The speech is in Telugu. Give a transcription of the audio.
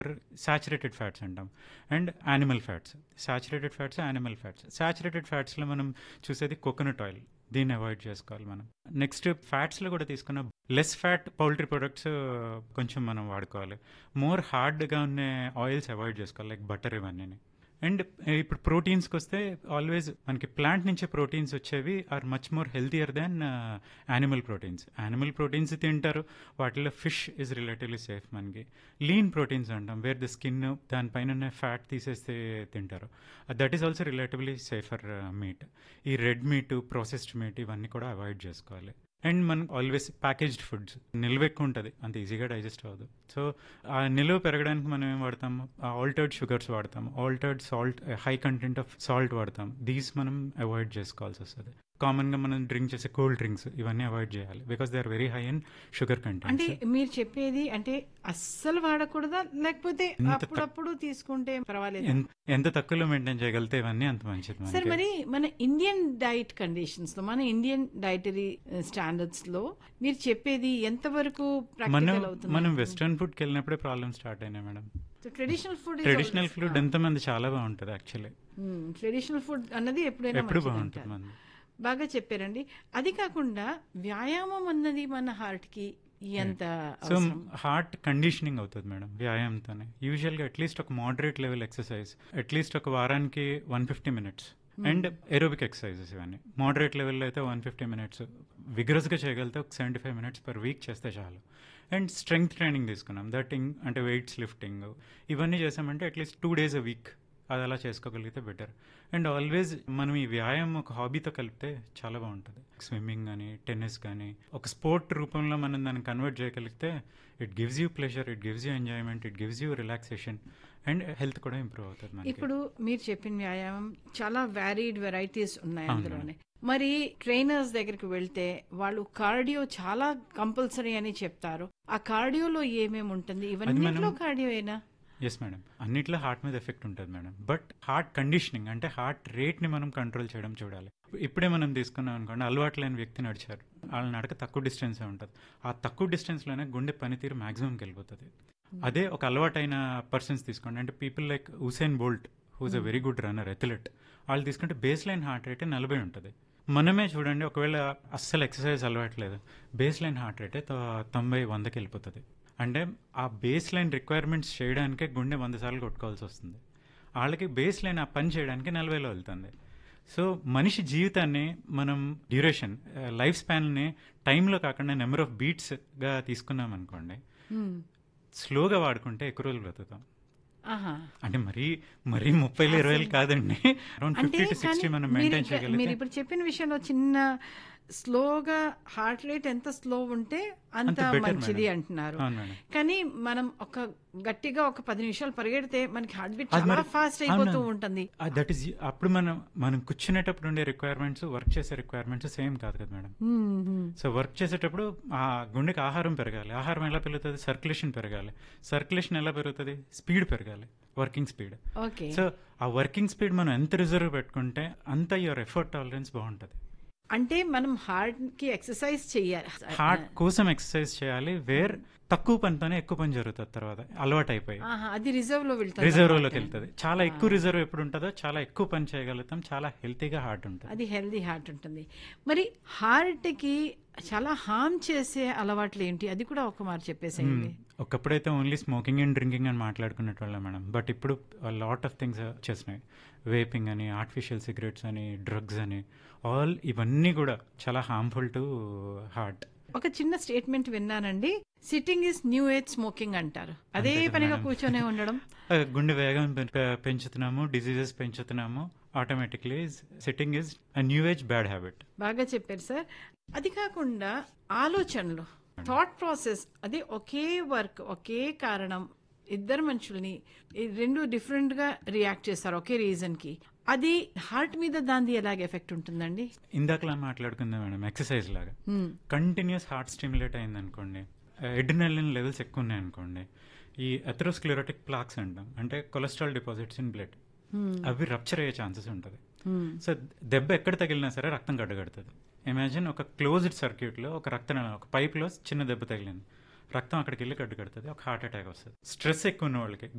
సాచురేటెడ్ ఫ్యాట్స్ అంటాం and animal fats saturated fats animal fats saturated ఫ్యాట్స్లో మనం చూసేది కోకోనట్ ఆయిల్ దీన్ని అవాయిడ్ చేసుకోవాలి మనం నెక్స్ట్ ఫ్యాట్స్లో కూడా తీసుకున్న లెస్ ఫ్యాట్ పౌల్ట్రీ ప్రొడక్ట్స్ కొంచెం మనం వాడుకోవాలి మోర్ హార్డ్గా ఉన్న ఆయిల్స్ అవాయిడ్ చేసుకోవాలి లైక్ బటర్ ఇవన్నీ అండ్ ఇప్పుడు ప్రోటీన్స్కి వస్తే ఆల్వేస్ మనకి ప్లాంట్ నుంచే ప్రోటీన్స్ వచ్చేవి are much more healthier than animal proteins animal proteins తింటారు వాటిలో ఫిష్ ఇస్ రిలేటివ్లీ సేఫ్ మనకి లీన్ ప్రోటీన్స్ అంటాం వేర్ ద స్కిన్ దానిపైన ఉన్న ఫ్యాట్ తీసేస్తే తింటారు that is also relatively safer meat ఈ రెడ్ మీట్ ప్రాసెస్డ్ మీట్ ఇవన్నీ కూడా అవాయిడ్ చేసుకోవాలి అండ్ మనం ఆల్వేస్ ప్యాకేజ్డ్ ఫుడ్స్ నిల్వ ఎక్కువ ఉంటుంది అంత ఈజీగా డైజెస్ట్ అవ్వదు సో ఆ నిల్వ పెరగడానికి మనం ఏం వాడతాము ఆల్టర్డ్ షుగర్స్ వాడతాం altered salt high content of salt వాడతాం దీస్ మనం అవాయిడ్ చేసుకోవాల్సి వస్తుంది కామన్గా మనం డ్రింక్ చేసే కూల్ డ్రింక్స్ ఇవన్నీ అవాయిడ్ చేయాలి because they are very high in sugar అంటే కంటెంట్ మీరు చెప్పేది అంటే అస్సలు వాడకూడదా లేకపోతే ఎంత తక్కువ- అప్పుడప్పుడు తీసుకుంటే పర్వాలేదు ఎంత తక్కువలో మెయింటైన్ చేయగలిగితే ఇవన్నీ అంత మంచిది సార్ మనకి మరి మన ఇండియన్ డైట్ కండిషన్స్ లో మన ఇండియన్ డైటరీ స్టాండర్డ్స్ లో మీరు చెప్పేది ఎంతవరకు మనం ప్రాక్టికల్ అవుతుంది మనం వెస్ట్రన్ ఫుడ్కి వెళ్ళినప్పుడే ప్రాబ్లమ్ స్టార్ట్ అయినాయి madam traditional food traditional food ఎంతమంది చాలా బాగుంటుంది యాక్చువల్లీ ట్రెడిషనల్ ఫుడ్ అన్నది ఎప్పుడైనా ఎప్పుడు మంచిది బాగుంటుంది అంటారు. మనది బాగా చెప్పారండి అది కాకుండా వ్యాయామం అన్నది మన హార్ట్ కి ఎంత సో అవసరం? హార్ట్ కండిషనింగ్ అవుతుంది మేడం వ్యాయామంతోనే యూజువల్గా అట్లీస్ట్ ఒక మోడరేట్ లెవెల్ ఎక్సర్సైజ్ అట్లీస్ట్ ఒక వారానికి one fifty minutes and aerobic exercises ఇవన్నీ మోడరేట్ లెవెల్లో అయితే వన్ ఫిఫ్టీ మినిట్స్ విగరస్గా చేయగలిగితే ఒక seventy five minutes per week చేస్తే చాలు అండ్ స్ట్రెంగ్త్ ట్రైనింగ్ తీసుకున్నాం దట్టింగ్ అంటే వెయిట్స్ లిఫ్టింగ్ ఇవన్నీ చేసామంటే at least two days a week అది అలా చేసుకోగలిగితే బెటర్ అండ్ ఆల్వేస్ మనం ఈ వ్యాయామం ఒక హాబీతో కలిపితే చాలా బాగుంటుంది స్విమ్మింగ్ కానీ టెన్నిస్ కానీ ఒక స్పోర్ట్ రూపంలో మనం దాన్ని కన్వర్ట్ చేయగలిగితే it gives you pleasure it gives you enjoyment it gives you relaxation and health కూడా ఇంప్రూవ్ అవుతుంది మనకి ఇప్పుడు మీరు చెప్పిన వ్యాయామం చాలా వ్యారీడ్ వెరైటీస్ ఉన్నాయి అవును అందులోనే మరి ట్రైనర్స్ దగ్గరికి వెళ్తే వాళ్ళు కార్డియో చాలా కంపల్సరీ అని చెప్తారు ఆ కార్డియోలో ఏమేమి ఉంటుంది ఇవన్నిట్లో మనం- కార్డియో ఏనా ఎస్ మేడం అన్నిట్లో హార్ట్ మీద ఎఫెక్ట్ ఉంటుంది మేడం బట్ హార్ట్ కండిషనింగ్ అంటే హార్ట్ రేట్ని మనం కంట్రోల్ చేయడం చూడాలి ఇప్పుడే మనం తీసుకున్నాం అనుకోండి అలవాటు లేని వ్యక్తి నడిచారు వాళ్ళ నడక తక్కువ డిస్టెన్సే ఉంటుంది ఆ తక్కువ డిస్టెన్స్లోనే గుండె పనితీరు మాక్సిమంకి వెళ్ళిపోతుంది అదే ఒక అలవాటైన పర్సన్స్ తీసుకోండి అంటే people like Usain Bolt whose a very good runner athlete వాళ్ళు తీసుకుంటే బేస్ లైన్ హార్ట్ రేట్ నలభై ఉంటుంది మనమే చూడండి ఒకవేళ అస్సలు ఎక్సర్సైజ్ అలవాట్లేదు బేస్ లైన్ హార్ట్ రేట్ తొంభై వందకి వెళ్ళిపోతుంది అంటే ఆ బేస్ లైన్ రిక్వైర్మెంట్స్ చేయడానికే గుండె వంద సార్లు కొట్టుకోవాల్సి వస్తుంది వాళ్ళకి బేస్ లైన్ ఆ పని చేయడానికి నలభైలో వెళ్తుంది సో మనిషి జీవితాన్ని మనం డ్యూరేషన్ లైఫ్ స్పాన్ని టైంలో కాకుండా నెంబర్ ఆఫ్ బీట్స్గా తీసుకున్నాం అనుకోండి స్లోగా వాడుకుంటే ఎక్కువ రోజులు బ్రతుకుతాం ఆహా అంటే మరీ మరీ ముప్పైలు ఇరవైలు కాదండి అరౌండ్ అంటే ఫిఫ్టీ టు సిక్స్టీ కానీ మనం మీరు మెయింటైన్ ఇక- మీరు చేయగలిగితే ఇప్పుడు చెప్పిన విషయంలో చిన్న స్లోగా హార్ట్ రేట్ ఎంత స్లో ఉంటే అంత అంత better, మంచిది మేడం. అంటున్నారు అవును మేడం కానీ మనం ఒక గట్టిగా ఒక పది నిమిషాలు పరిగెడితే మనకి హార్ట్ బీట్ అది చాలా మరి- ఫాస్ట్ అయిపోతూ అవును. ఉంటుంది దట్ ఈస్ అప్పుడు మనం మనం కూర్చునేటప్పుడు ఉండే రిక్వైర్మెంట్స్ వర్క్ చేసే రిక్వైర్మెంట్స్ సేమ్ కాదు కదా మేడం సో వర్క్ చేసేటప్పుడు ఆ గుండెకి ఆహారం పెరగాలి ఆహారం ఎలా పెరుగుతుంది సర్క్యులేషన్ పెరగాలి సర్క్యులేషన్ ఎలా పెరుగుతుంది స్పీడ్ పెరగాలి వర్కింగ్ స్పీడ్ ఓకే సో ఆ వర్కింగ్ స్పీడ్ మనం ఎంత రిజర్వ్ పెట్టుకుంటే అంత యువర్ ఎఫర్ట్ టాలరెన్స్ బాగుంటుంది అంటే మనం హార్ట్ కి ఎక్సర్సైజ్ చెయ్యాలి హార్ట్ కోసం ఎక్సర్సైజ్ చేయాలి వేర్ తక్కువ పనితోనే ఎక్కువ పని జరుగుతుంది తర్వాత అలవాటు అయిపోయి ఆహా, అది రిజర్వ్ లో వెళ్తుంది రిజర్వ్ లోకి అన్నమాట. వెళ్తుంది చాలా ఎక్కువ రిజర్వ్ ఎప్పుడు ఉంటుందో చాలా ఎక్కువ పని చేయగలుగుతాం చాలా హెల్తీగా హార్ట్ ఉంటుంది అది హెల్దీ హార్ట్ ఉంటుంది మరి హార్ట్ కి చాలా హార్మ్ చేసే అలవాట్లు ఏంటి అది కూడా ఒక మారు చెప్పేసేయండి ఒకప్పుడైతే ఓన్లీ స్మోకింగ్ అండ్ డ్రింకింగ్ అని మాట్లాడుకునేటోళ్ళం మేడం బట్ ఇప్పుడు లాట్ ఆఫ్ థింగ్స్ వచ్చేసినాయి వేపింగ్ అని ఆర్టిఫిషియల్ సిగరెట్స్ అని డ్రగ్స్ అని ఆల్ ఇవన్నీ కూడా చాలా హార్మ్ఫుల్ టు హార్ట్ ఒక చిన్న స్టేట్మెంట్ విన్నానండి sitting is new age smoking అంటారు అదే అంతే కదా పనిగా మేడం. కూర్చొనే ఉండడం గుండె వేగం పెం- పె- పెంచుతున్నాము డిసీజెస్ పెంచుతున్నాము automatically sitting is new age bad habit బాగా చెప్పారు సార్ అది కాకుండా ఆలోచనలు థాట్ ప్రాసెస్ అది ఒకే వర్క్ ఒకే కారణం ఇద్దరు మనుషుల్ని ఈ రెండు డిఫరెంట్ గా రియాక్ట్ చేస్తారు ఒకే రీజన్ కి అది హార్ట్ మీద దాని ఎలాగ ఎఫెక్ట్ ఉంటుందండి ఇందాకలా మాట్లాడుకుందాం మేడం ఎక్సర్సైజ్ లాగా Hmm. కంటిన్యూస్ హార్ట్ స్టిమ్యులేట్ అయింది అనుకోండి ఎడ్రినలిన్ లెవెల్స్ ఎక్కువ ఉన్నాయి అనుకోండి ఈ ఎథరోస్క్లెరోటిక్ ప్లాక్స్ అంటాం అంటే కొలెస్ట్రాల్ డిపాజిట్స్ ఇన్ బ్లడ్ అవి రప్చర్ అయ్యే ఛాన్సెస్ ఉంటుంది సో దెబ్బ ఎక్కడ తగిలినా సరే రక్తం గడ్డగడుతుంది ఇమాజిన్ ఒక క్లోజ్డ్ సర్క్యూట్లో ఒక రక్త నాళం, ఒక పైప్లో చిన్న దెబ్బ తగిలింది రక్తం అక్కడికి వెళ్ళి గడ్డు కడుతుంది ఒక హార్ట్ అటాక్ వస్తుంది స్ట్రెస్ ఎక్కువ ఉన్న వాళ్ళకి